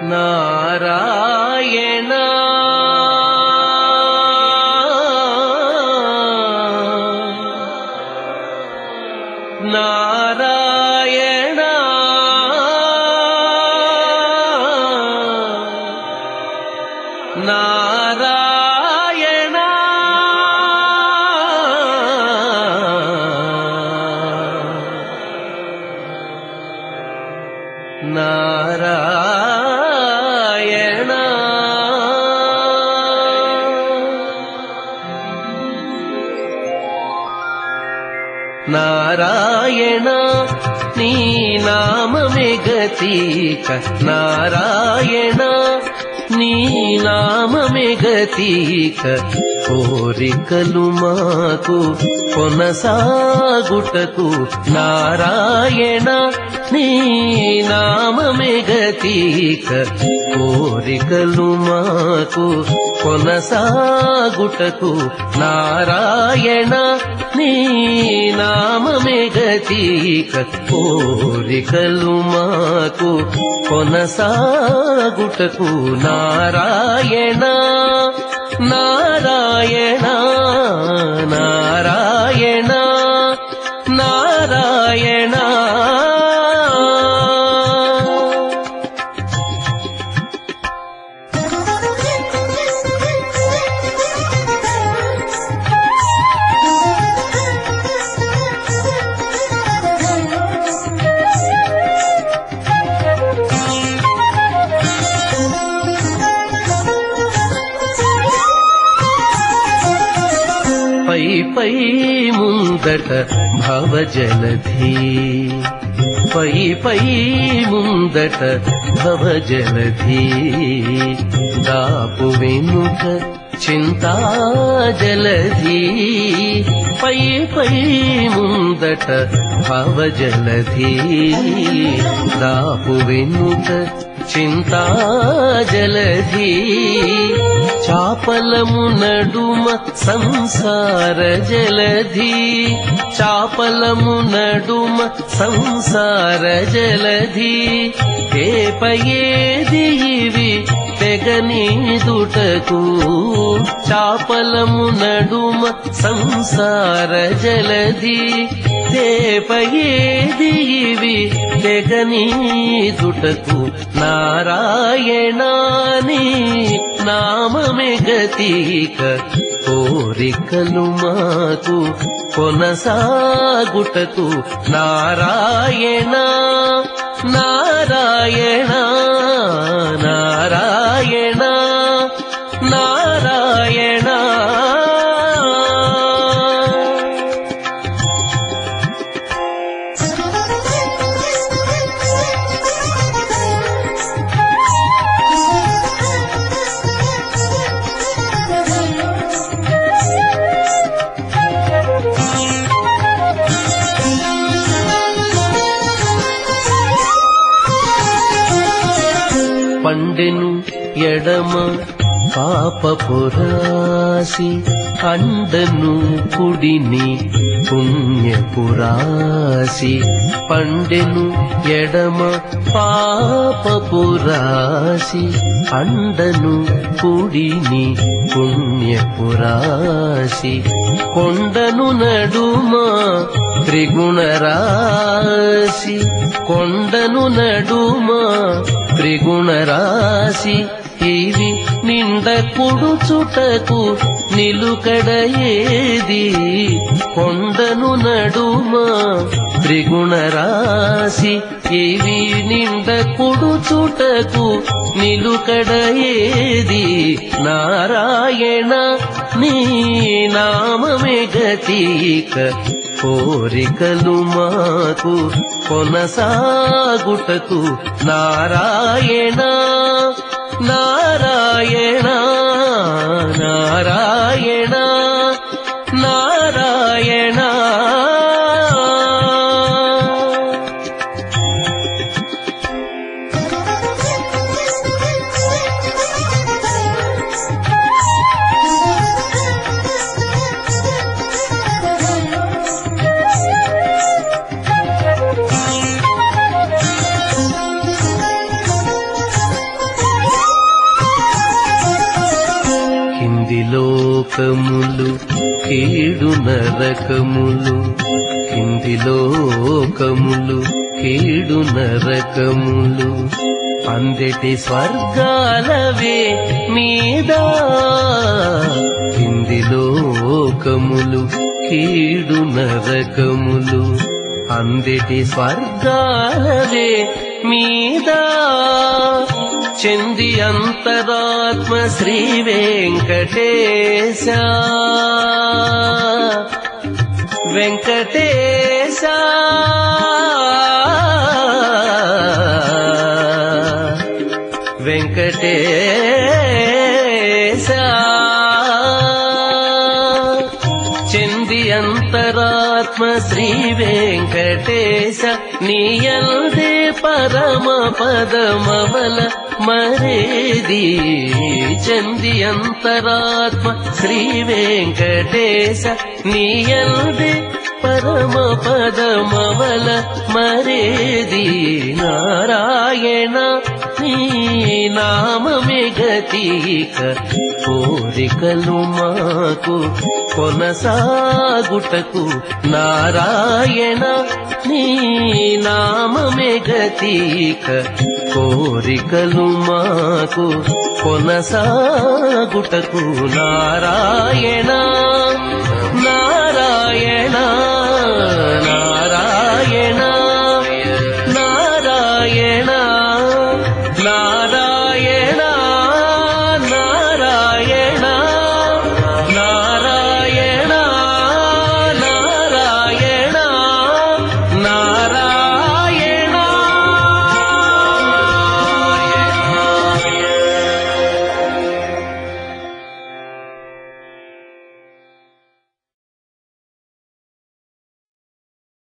నారాయణ నారాయణ నారాయణ నారాయణ నారాయణ నీ నామమే గతీక నారాయణ నీ నామమే గతీక కోరికలు మాకు కొనసాగుటకు నారాయణ నీ నామమే గతీక కోరికలు మాకు కొనసాగుటకు నారాయణ నీ నామమే గతీక కోరికలు మాకు కొనసాగుటకు నారాయణ నారాయణ నారాయణ నారాయణ పై పై ముందట భవజలధి పై పై ముందట భవజలధి దాపు వెనుక చింతా జలధి పై పై ముందట భవజలధి దాపు వెనుక చింతా జలధి చాపలము నడుమ సంసార జలధి చాపలము నడుమ సంసార జలధి ఏపయేది ఇవి తెగనీదుటకు చాపలము నడుమ సంసార జలధి తేపయేది ఇవి తెగనీదుటకు నారాయణాని నామమే గతీక కోరికలు మాకు కొనసాగుటకు నారాయణ నారాయణ నారాయణ నారాయణ పండెను ఎడమ పాపపురాసి అండను కుడిని పుణ్యపురాసి పండెను ఎడమ పాపపురాసి అండను కుడిని పుణ్యపురాసి కొండను నడుమ త్రిగుణరాశి కొండను నడుమ త్రిగుణరాశి ఇవి నిండ కుడుచుటకు నిలుకడ ఏది కొండను నడుమ త్రిగుణరాశి ఇవి నిండ కుడుచుటకు నిలుకడ ఏది నారాయణ నీ నామమే గతీక కోరికలు మాకు కొనసాగుటకు నారాయణ నారాయణ నారాయణ నారాయణ లోకములు కీడు నరకములు కింది లోకములు కీడు నరకములు అందటి స్వర్గాలవే మీద కింది లోకములు కీడు నరకములు అందటి స్వర్గాలవే మీద చెంది అంతరాత్మ శ్రీ వెంకటేశ వెంకటేశ వెంకటేశ చెంది అంతరాత్మ శ్రీ వెంకటేశ నీయల్దే పరమ పదమవల మరేది చెంది అంతరాత్మ శ్రీ వెంకటేశ నీయల్దే పరమ పదమవల మరేది నారాయణ నీ నామమే గతీక కోరికలు మాకు కొనసాగుటకు నారాయణ నీ నామమే గతీక కోరికలు మాకు కొనసాగుటకు నారాయణ